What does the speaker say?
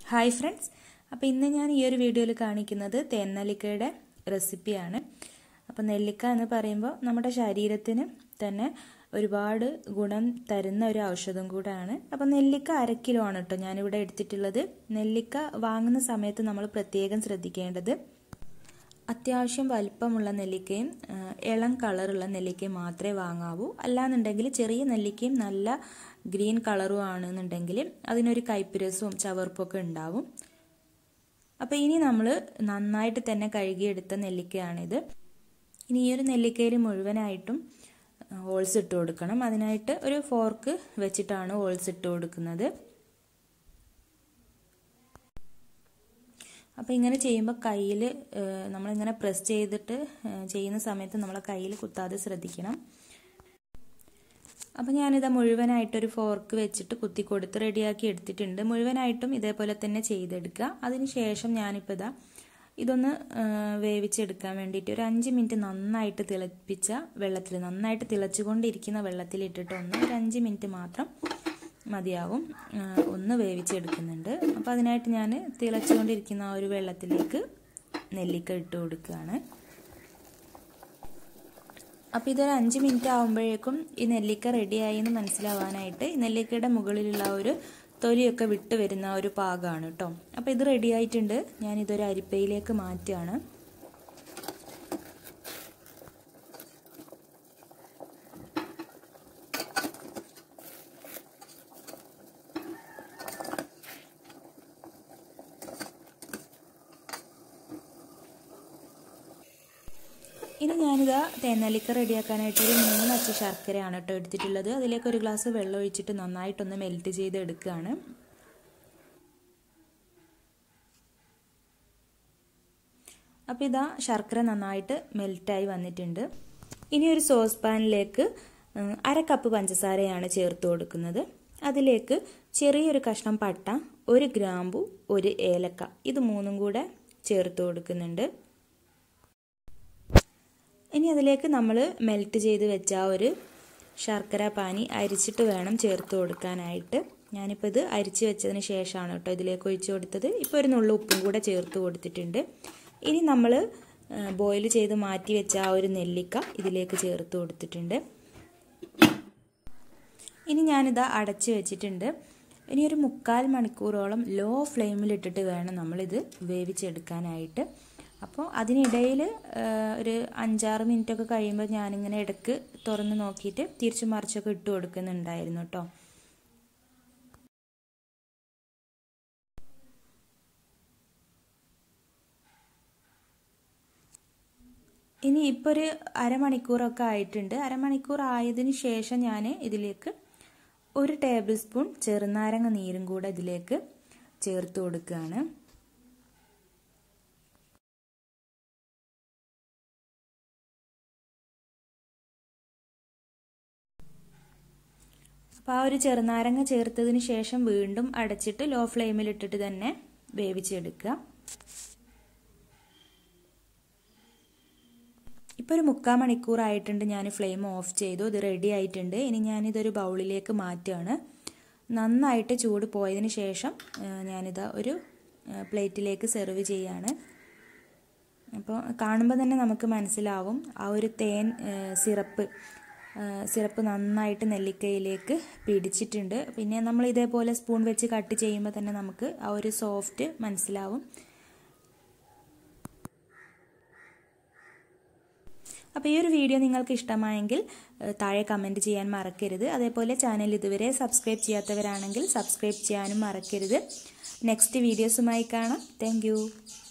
hi friends അപ്പോൾ ഇന്ന് ഞാൻ ഈ ഒരു വീഡിയോയിൽ കാണിക്കുന്നത് തേൻനെല്ലിക്കയുടെ റെസിപ്പിയാണ് അപ്പോൾ നെല്ലിക്ക എന്ന് പറയുമ്പോൾ നമ്മുടെ ശരീരത്തിന് തന്നെ ഒരുപാട് ഗുണം തരുന്ന ഒരു ഔഷധം കൂടാണ് അപ്പോൾ നെല്ലിക്ക അര കിലോ ആണ് കേട്ടോ ഞാനിവിടെ എടുത്തിട്ടുള്ളത് നെല്ലിക്ക വാങ്ങുന്ന സമയത്ത് നമ്മൾ പ്രത്യേകം ശ്രദ്ധിക്കേണ്ടത് അത്യാവശ്യം വലിപ്പമുള്ള നെല്ലിക്കയും ഇളം കളറുള്ള നെല്ലിക്കയും മാത്രമേ വാങ്ങാവൂ അല്ലാന്നുണ്ടെങ്കിൽ ചെറിയ നെല്ലിക്കയും നല്ല ഗ്രീൻ കളറും ആണെന്നുണ്ടെങ്കിൽ അതിനൊരു കയ്പുരസവും ചവർപ്പൊക്കെ ഉണ്ടാവും അപ്പോൾ ഇനി നമ്മൾ നന്നായിട്ട് തന്നെ കഴുകിയെടുത്ത നെല്ലിക്കയാണിത് ഇനി ഈ ഒരു നെല്ലിക്കയിൽ മുഴുവനായിട്ടും ഹോൾസ് ഇട്ട് കൊടുക്കണം അതിനായിട്ട് ഒരു ഫോർക്ക് വെച്ചിട്ടാണ് ഹോൾസ് ഇട്ട് കൊടുക്കുന്നത് അപ്പോൾ ഇങ്ങനെ ചെയ്യുമ്പോൾ കയ്യിൽ നമ്മളിങ്ങനെ പ്രസ് ചെയ്തിട്ട് ചെയ്യുന്ന സമയത്ത് നമ്മളെ കയ്യിൽ കുത്താതെ ശ്രദ്ധിക്കണം അപ്പോൾ ഞാനിത് മുഴുവനായിട്ടൊരു ഫോർക്ക് വെച്ചിട്ട് കുത്തി കൊടുത്ത് റെഡിയാക്കി എടുത്തിട്ടുണ്ട് മുഴുവനായിട്ടും ഇതേപോലെ തന്നെ ചെയ്തെടുക്കുക അതിന് ശേഷം ഞാനിപ്പോൾ ഇതാ ഇതൊന്ന് വേവിച്ചെടുക്കാൻ വേണ്ടിയിട്ട് ഒരു അഞ്ച് മിനിറ്റ് നന്നായിട്ട് തിളപ്പിച്ച വെള്ളത്തിൽ നന്നായിട്ട് തിളച്ചുകൊണ്ടിരിക്കുന്ന വെള്ളത്തിലിട്ടിട്ട് ഒന്ന് ഒരു അഞ്ച് മിനിറ്റ് മാത്രം മതിയാവും ഒന്ന് വേവിച്ചെടുക്കുന്നുണ്ട് അപ്പോൾ അതിനായിട്ട് ഞാൻ തിളച്ചുകൊണ്ടിരിക്കുന്ന ആ ഒരു വെള്ളത്തിലേക്ക് നെല്ലിക്ക ഇട്ട് കൊടുക്കുകയാണ് അപ്പോൾ ഇതൊരു അഞ്ച് മിനിറ്റ് ആകുമ്പോഴേക്കും ഈ നെല്ലിക്ക റെഡിയായി എന്ന് മനസ്സിലാവാനായിട്ട് ഈ നെല്ലിക്കയുടെ മുകളിലുള്ള ഒരു തൊലിയൊക്കെ വിട്ട് വരുന്ന ഒരു പാകമാണ് കേട്ടോ അപ്പോൾ ഇത് റെഡി ആയിട്ടുണ്ട് ഞാനിതൊരു അരിപ്പയിലേക്ക് മാറ്റുകയാണ് ഇനി ഞാനിതാ തേനെല്ലിക്ക റെഡിയാക്കാനായിട്ട് ഒരു മൂന്ന് അച്ച് ശർക്കരയാണ് കേട്ടോ എടുത്തിട്ടുള്ളത് അതിലേക്ക് ഒരു ഗ്ലാസ് വെള്ളം ഒഴിച്ചിട്ട് നന്നായിട്ടൊന്ന് മെൽറ്റ് ചെയ്ത് എടുക്കുകയാണ് അപ്പോൾ ഇതാ ശർക്കര നന്നായിട്ട് മെൽറ്റായി വന്നിട്ടുണ്ട് ഇനി ഒരു സോസ് പാനിലേക്ക് അര കപ്പ് പഞ്ചസാരയാണ് ചേർത്ത് കൊടുക്കുന്നത് അതിലേക്ക് ചെറിയൊരു കഷ്ണം പട്ട ഒരു ഗ്രാമ്പു ഒരു ഏലക്ക ഇത് മൂന്നും കൂടെ ചേർത്ത് കൊടുക്കുന്നുണ്ട് ഇനി അതിലേക്ക് നമ്മൾ മെൽറ്റ് ചെയ്ത് വെച്ച ആ ഒരു ശർക്കര പാനി അരിച്ചിട്ട് വേണം ചേർത്ത് കൊടുക്കാനായിട്ട് ഞാനിപ്പോൾ ഇത് അരിച്ച് വെച്ചതിന് ശേഷമാണ് കേട്ടോ ഇതിലേക്ക് ഒഴിച്ച് കൊടുത്തത് ഇപ്പോൾ ഒരു നുള്ളു ഉപ്പും കൂടെ ചേർത്ത് കൊടുത്തിട്ടുണ്ട് ഇനി നമ്മൾ ബോയിൽ ചെയ്ത് മാറ്റി വെച്ച ആ ഒരു നെല്ലിക്ക ഇതിലേക്ക് ചേർത്ത് കൊടുത്തിട്ടുണ്ട് ഇനി ഞാനിത് അടച്ച് വെച്ചിട്ടുണ്ട് ഇനി ഒരു മുക്കാൽ മണിക്കൂറോളം ലോ ഫ്ലെയിമിലിട്ടിട്ട് വേണം നമ്മളിത് വേവിച്ചെടുക്കാനായിട്ട് അപ്പോൾ അതിനിടയിൽ ഒരു അഞ്ചാറ് മിനിറ്റ് ഒക്കെ കഴിയുമ്പോൾ ഞാനിങ്ങനെ ഇടയ്ക്ക് തുറന്ന് നോക്കിയിട്ട് തിരിച്ചു മറിച്ചൊക്കെ ഇട്ട് കൊടുക്കുന്നുണ്ടായിരുന്നു കേട്ടോ ഇനി ഇപ്പോൾ ഒരു അരമണിക്കൂറൊക്കെ ആയിട്ടുണ്ട് അരമണിക്കൂർ ആയതിനു ശേഷം ഞാൻ ഇതിലേക്ക് ഒരു ടേബിൾ സ്പൂൺ ചെറുനാരങ്ങ നീരും കൂടെ ഇതിലേക്ക് ചേർത്ത് കൊടുക്കുകയാണ് അപ്പോൾ ആ ഒരു ചെറുനാരങ്ങ ചേർത്തതിന് ശേഷം വീണ്ടും അടച്ചിട്ട് ലോ ഫ്ലെയിമിൽ ഇട്ടിട്ട് തന്നെ വേവിച്ചെടുക്കുക ഇപ്പോൾ ഒരു മുക്കാൽ മണിക്കൂറായിട്ടുണ്ട് ഞാൻ ഫ്ലെയിം ഓഫ് ചെയ്തു ഇത് റെഡി ആയിട്ടുണ്ട് ഇനി ഞാനിതൊരു ബൗളിലേക്ക് മാറ്റുകയാണ് നന്നായിട്ട് ചൂട് പോയതിന് ശേഷം ഞാനിത് ഒരു പ്ലേറ്റിലേക്ക് സെർവ് ചെയ്യാണ് അപ്പോൾ കാണുമ്പോൾ തന്നെ നമുക്ക് മനസ്സിലാവും ആ ഒരു തേൻ സിറപ്പ് സിറപ്പ് നന്നായിട്ട് നെല്ലിക്കയിലേക്ക് പിടിച്ചിട്ടുണ്ട് പിന്നെ നമ്മൾ ഇതേപോലെ സ്പൂൺ വെച്ച് കട്ട് ചെയ്യുമ്പോൾ തന്നെ നമുക്ക് ആ ഒരു സോഫ്റ്റ് മനസ്സിലാവും അപ്പോൾ ഈ ഒരു വീഡിയോ നിങ്ങൾക്ക് ഇഷ്ടമായെങ്കിൽ താഴെ കമൻറ്റ് ചെയ്യാൻ മറക്കരുത് അതേപോലെ ചാനൽ ഇതുവരെ സബ്സ്ക്രൈബ് ചെയ്യാത്തവരാണെങ്കിൽ സബ്സ്ക്രൈബ് ചെയ്യാനും മറക്കരുത് നെക്സ്റ്റ് വീഡിയോസുമായി കാണാം താങ്ക്